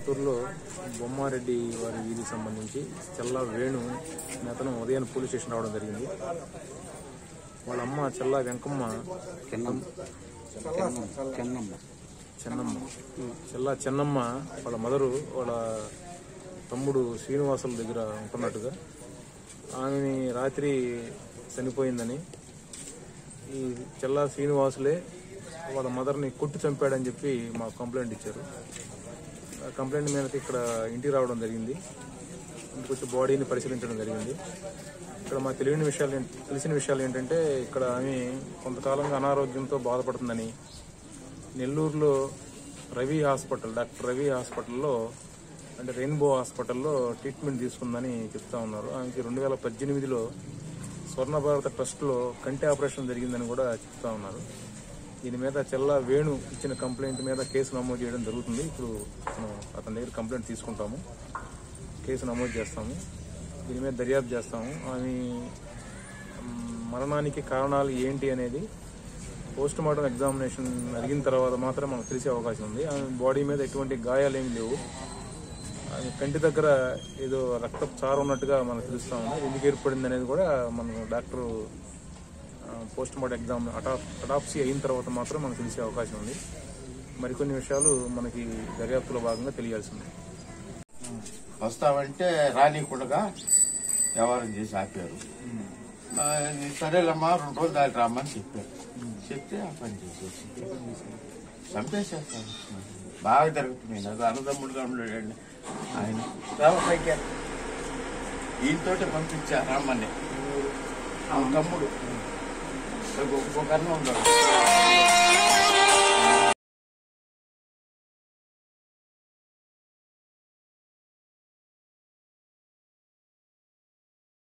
చిత్తూరులో బొమ్మారెడ్డి వారి వీధికి సంబంధించి చెల్లా వేణు అనే అతను ఉదయం పోలీస్ స్టేషన్ రావడం జరిగింది వాళ్ళ అమ్మ చెల్లా వెంకమ్మ చెన్నమ్మ చెల్లా చెన్నమ్మ వాళ్ళ మదరు వాళ్ళ తమ్ముడు శ్రీనివాసుల దగ్గర ఉంటున్నట్టుగా ఆమెని రాత్రి చనిపోయిందని ఈ చెల్లా శ్రీనివాసులే వాళ్ళ మదర్ని కొట్టి చంపాడని చెప్పి మాకు కంప్లైంట్ ఇచ్చారు ఆ కంప్లైంట్ మీదకి ఇక్కడ ఇంటికి రావడం జరిగింది ఇంటికి వచ్చి బాడీని పరిశీలించడం జరిగింది ఇక్కడ మాకు తెలియని విషయాలు ఏం- తెలిసిన విషయాలు ఏంటంటే ఇక్కడ ఆమె కొంతకాలంగా అనారోగ్యంతో బాధపడుతుందని నెల్లూరులో రవి హాస్పిటల్ డాక్టర్ రవి హాస్పిటల్లో అంటే రెయిన్బో హాస్పిటల్లో ట్రీట్మెంట్ తీసుకుందని చెప్తా ఉన్నారు ఆమెకి రెండు వేల పద్దెనిమిదిలో స్వర్ణ భారత ట్రస్ట్లో కంటి ఆపరేషన్ జరిగిందని కూడా చెప్తా ఉన్నారు దీని మీద చెల్ల వేణు ఇచ్చిన కంప్లైంట్ మీద కేసు నమోదు చేయడం జరుగుతుంది ఇప్పుడు మనం అతని దగ్గర కంప్లైంట్ తీసుకుంటాము కేసు నమోదు చేస్తాము దీని మీద దర్యాప్తు చేస్తాము ఆమె మ్, మరణానికి కారణాలు ఏంటి అనేది పోస్ట్ మార్టం ఎగ్జామినేషన్ అడిగిన తర్వాత మాత్రం మనకు తెలిసే అవకాశం ఉంది ఆమె బాడీ మీద ఎటువంటి గాయాలు ఏమి లేవు ఆమె కంటి దగ్గర ఏదో రక్తపు చారు ఉన్నట్టుగా మనకు తెలుస్తా ఉంది ఎందుకు ఏర్పడింది అనేది కూడా మనం doctor post mortem exam autopsy అయిన తర్వాత మాత్రం మనకు తెలిసే అవకాశం ఉంది మరికొన్ని విషయాలు మనకి దర్యాప్తులో భాగంగా తెలియాల్సి ఉంది వస్తావంటే రానికుండా వ్యవహారం చేసి ఆపారు ఆ, సరేలమ్మా రెండు రోజులు దాటి రమ్మని చెప్పారు చెప్తే ఆ పని చేసేసి చంపేసేస్తాను బాగా జరుగుతుంది నాకు అన్నదమ్ముడుగా ఉండేటండి ఆయన రావ పైకి ఈయనతోటే పంపించా రమ్మని ఆ తమ్ముడు ఇంకొక అన్న ఉన్నాడు